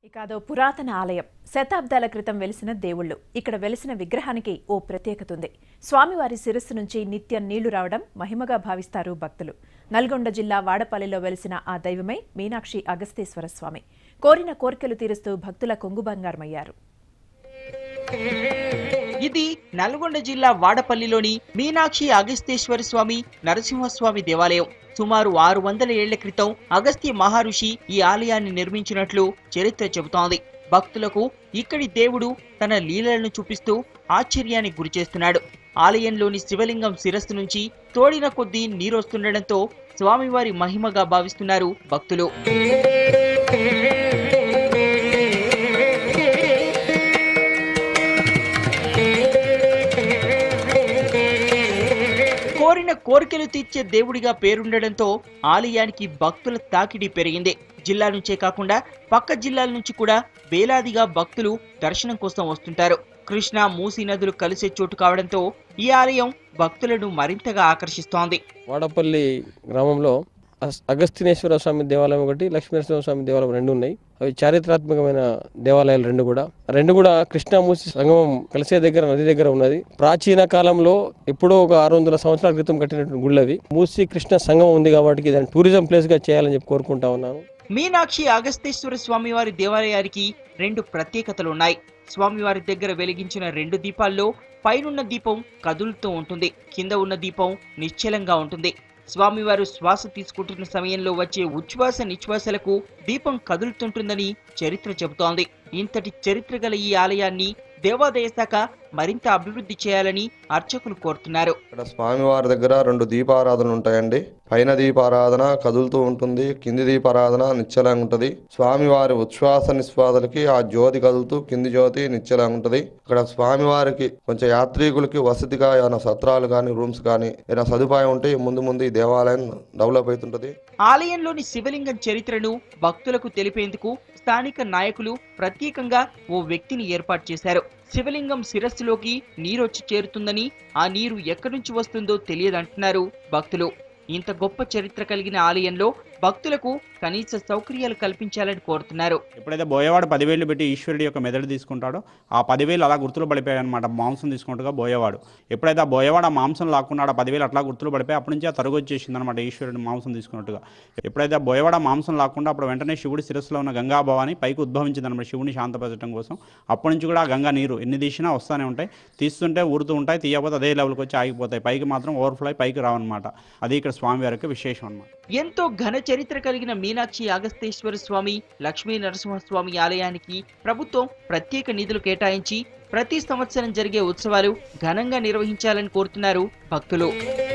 ఇక అదో పురాతన ఆలయం శతాబ్దాల క్రితం వెలిసిన దేవుళ్ళు ఇక్కడ వెలిసిన విగ్రహానికి ఓ ప్రత్యేకత ఉంది స్వామివారి శిరస్సు నుంచి నిత్యం నీళ్లు రావడం మహిమగా భావిస్తారు భక్తులు నల్గొండ జిల్లా వాడపల్లిలో వెలిసిన ఆ దైవమే మీనాక్షి అగస్తేశ్వర స్వామి కోరిన కోరికలు తీరుస్తూ భక్తుల కొంగు బంగారమయ్యారు ఇది నల్గొండ జిల్లా వాడపల్లిలోని మీనాక్షి అగస్తేశ్వర స్వామి నరసింహస్వామి దేవాలయం సుమారు ఆరు వందల ఏళ్ల క్రితం అగస్త్య మహర్షి ఈ ఆలయాన్ని నిర్మించినట్లు చరిత్ర చెబుతోంది భక్తులకు ఇక్కడి దేవుడు తన లీలలను చూపిస్తూ ఆశ్చర్యానికి గురిచేస్తున్నాడు ఆలయంలోని శివలింగం శిరస్సు నుంచి తోడిన కొద్దీ నీరొస్తుండటంతో స్వామివారి మహిమగా భావిస్తున్నారు భక్తులు కోరిన కోరికలు తీర్చే దేవుడిగా పేరుండడంతో ఆలయానికి భక్తుల తాకిడి పెరిగింది జిల్లా నుంచే కాకుండా పక్క జిల్లాల నుంచి కూడా వేలాదిగా భక్తులు దర్శనం కోసం వస్తుంటారు కృష్ణా మూసీ నదులు కలిసే చోటు కావడంతో ఈ ఆలయం భక్తులను మరింతగా ఆకర్షిస్తోంది వాడపల్లి గ్రామంలో అస్- అగస్తినేశ్వర స్వామి దేవాలయం ఒకటి లక్ష్మీనరసింహ స్వామి దేవాలయం రెండు ఉన్నాయి అవి చారిత్రాత్మకమైన దేవాలయాలు రెండు కూడా రెండు కూడా కృష్ణా మూసి సంగమం కలిసే దగ్గర నది దగ్గర ఉన్నది ప్రాచీన కాలంలో ఎప్పుడో ఒక ఆరు వందల సంవత్సరాల క్రితం కట్టినటువంటి గుళ్ళు అవి మూసి కృష్ణ సంగమం ఉంది కాబట్టి దాన్ని టూరిజం ప్లేస్ గా చేయాలని చెప్పి కోరుకుంటా ఉన్నాను మీనాక్షి అగస్తేశ్వర స్వామివారి దేవాలయానికి రెండు ప్రత్యేకతలు ఉన్నాయి స్వామివారి దగ్గర వెలిగించిన రెండు దీపాల్లో పైనున్న దీపం కదులుతూ ఉంటుంది కింద ఉన్న దీపం నిశ్చలంగా ఉంటుంది స్వామివారు శ్వాస తీసుకుంటున్న సమయంలో వచ్చే ఉచ్ఛ్వాస నిశ్వాసలకు దీపం కదులుతుంటుందని చరిత్ర చెబుతోంది ఇంతటి చరిత్ర గల ఈ ఆలయాన్ని దేవాదాయ శాఖ మరింత అభివృద్ధి చేయాలని అర్చకులు కోరుతున్నారు ఇక్కడ స్వామివారి దగ్గర రెండు దీపారాధనలు ఉంటాయండి పైన దీపారాధన కదులుతూ ఉంటుంది కింది దీపారాధన నిశ్చలంగా ఉంటుంది స్వామివారి ఉచ్ఛ్వాస నిశ్వాసలకి ఆ జ్యోతి కదులుతూ కింది జ్యోతి నిశ్చలంగా ఉంటుంది ఇక్కడ స్వామివారికి కొంచెం యాత్రికులకి వసతిగా ఏమైనా సత్రాలు కానీ రూమ్స్ కానీ ఏదైనా సదుపాయం ఉంటే ముందు ముందు ఈ దేవాలయం డెవలప్ అవుతుంటది ఆలయంలోని శివలింగం చరిత్రను భక్తులకు తెలిపేందుకు స్థానిక నాయకులు ప్రత్యేకంగా ఓ వ్యక్తిని ఏర్పాటు చేశారు శివలింగం శిరస్సులోకి నీరొచ్చి చేరుతుందని ఆ నీరు ఎక్కడి నుంచి వస్తుందో తెలియదంటున్నారు భక్తులు ఇంత గొప్ప చరిత్ర కలిగిన ఆలయంలో భక్తులకు కనీస సౌకర్యాలు కల్పించాలని కోరుతున్నారు ఎప్పుడైతే బోయేవాడు పదివేలు పెట్టి ఈశ్వరుడి యొక్క మెదడు తీసుకుంటాడో ఆ పదివేలు అలా గుర్తులు పడిపోయాయి అనమాట మాంసం తీసుకుంటుగా బోయేవాడు ఎప్పుడైతే ఆ బోయేవాడు ఆ మాంసం లాక్కున్నాడో ఆ పదివేలు అట్లా గుర్తులు పడిపోయి అప్పటి నుంచి ఆ తరుగు వచ్చేసింది అనమాట ఈశ్వరుడు మాంసం తీసుకున్నట్టుగా ఎప్పుడైతే ఆ బోయేవాడు ఆ మాంసం లాక్కుండా అప్పుడు వెంటనే శివుడి శిరస్సులో ఉన్న గంగా భవాని పైకి ఉద్భవించింది అనమాట శివుని శాంతపరచడం కోసం అప్పటి నుంచి కూడా ఆ గంగా నీరు ఎన్ని తీసినా వస్తూనే ఉంటాయి తీస్తుంటే ఊరుతూ ఉంటాయి తీయకపోతే అదే లెవెల్కి వచ్చి ఆగిపోతాయి పైకి మాత్రం ఓవర్ఫ్లో అయి పైకి రావన్నమాట అది ఇక్కడ స్వామివారి యొక్క విశేషం అన్నమాట ఎంతో ఘన చరిత్ర కలిగిన మీనాక్షి అగస్తేశ్వర స్వామి లక్ష్మీ నరసింహస్వామి ఆలయానికి ప్రభుత్వం ప్రత్యేక నిధులు కేటాయించి ప్రతి సంవత్సరం జరిగే ఉత్సవాలు ఘనంగా నిర్వహించాలని కోరుతున్నారు భక్తులు